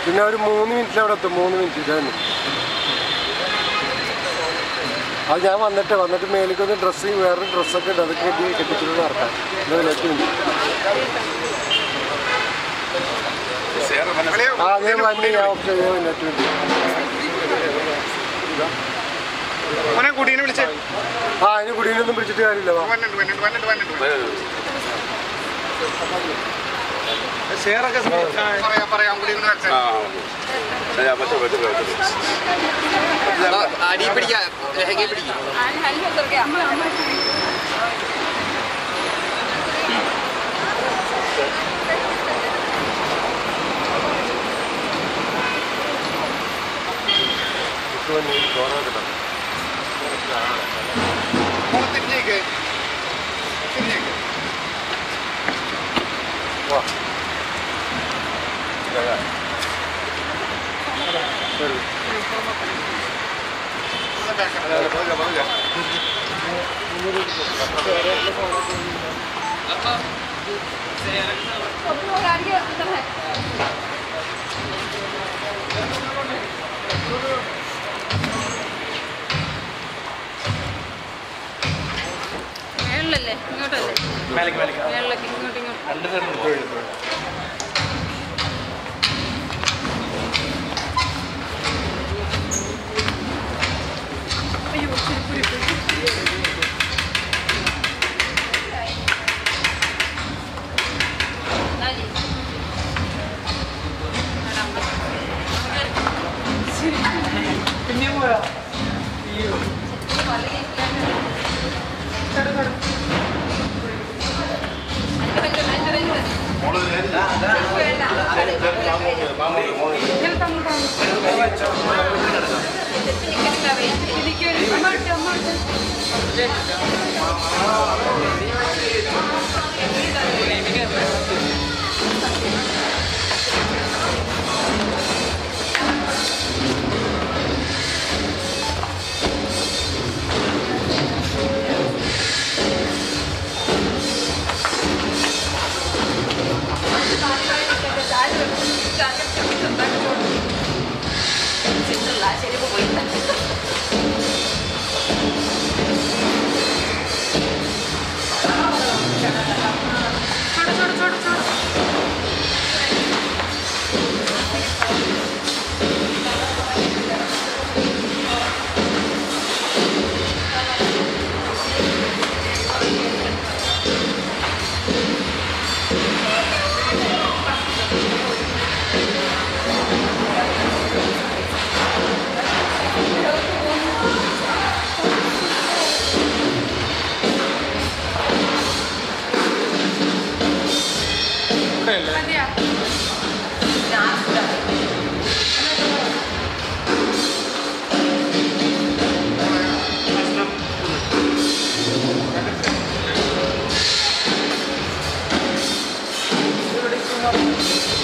പിന്നെ ഒരു മൂന്ന് മിനിറ്റിൽ അവിടെ എത്തും മൂന്ന് മിനിറ്റ് ഇതാണ് അത് ഞാൻ വന്നിട്ട് വന്നിട്ട് മേലേക്കൊന്ന് ഡ്രസ്സ് വേറൊരു ഡ്രസ്സൊക്കെ ഉണ്ട് അതൊക്കെ കെട്ടി കെട്ടിച്ചിട്ട് നടത്താം ഇതിലേക്ക് ഉണ്ട് ആ അതേ വണ്ടി ഞാൻ ഓക്കെ നെറ്റ് ഉണ്ട് മോനെ കുടീനെ വിളിച്ചേ ആ അതിന് കുടീനൊന്നും പിടിച്ചിട്ട് കാര്യമില്ല വാ. വന്നിട്ട് വന്നിട്ട് വന്നിട്ട് വന്നിട്ട് ഷെയറൊക്കെ പറയാം പറയാം കുടീനെ വെച്ചാൽ അടി പിടിക്കാം ലഹങ്കി പിടിക്കാം ഇപ്പൊ വന്ന് ഈ ചോറ് വെക്കണം. മോളെ തിരിഞ്ഞേക്ക് തിരിഞ്ഞേക്ക് വാ. ഇതാ. ശരി. മേളിലല്ലേ ഇങ്ങോട്ടല്ലേ മേളിലേക്ക് ഇങ്ങോട്ട് ഇങ്ങോട്ട് അയ്യോ ശരി പിന്നെ പോയാ ആ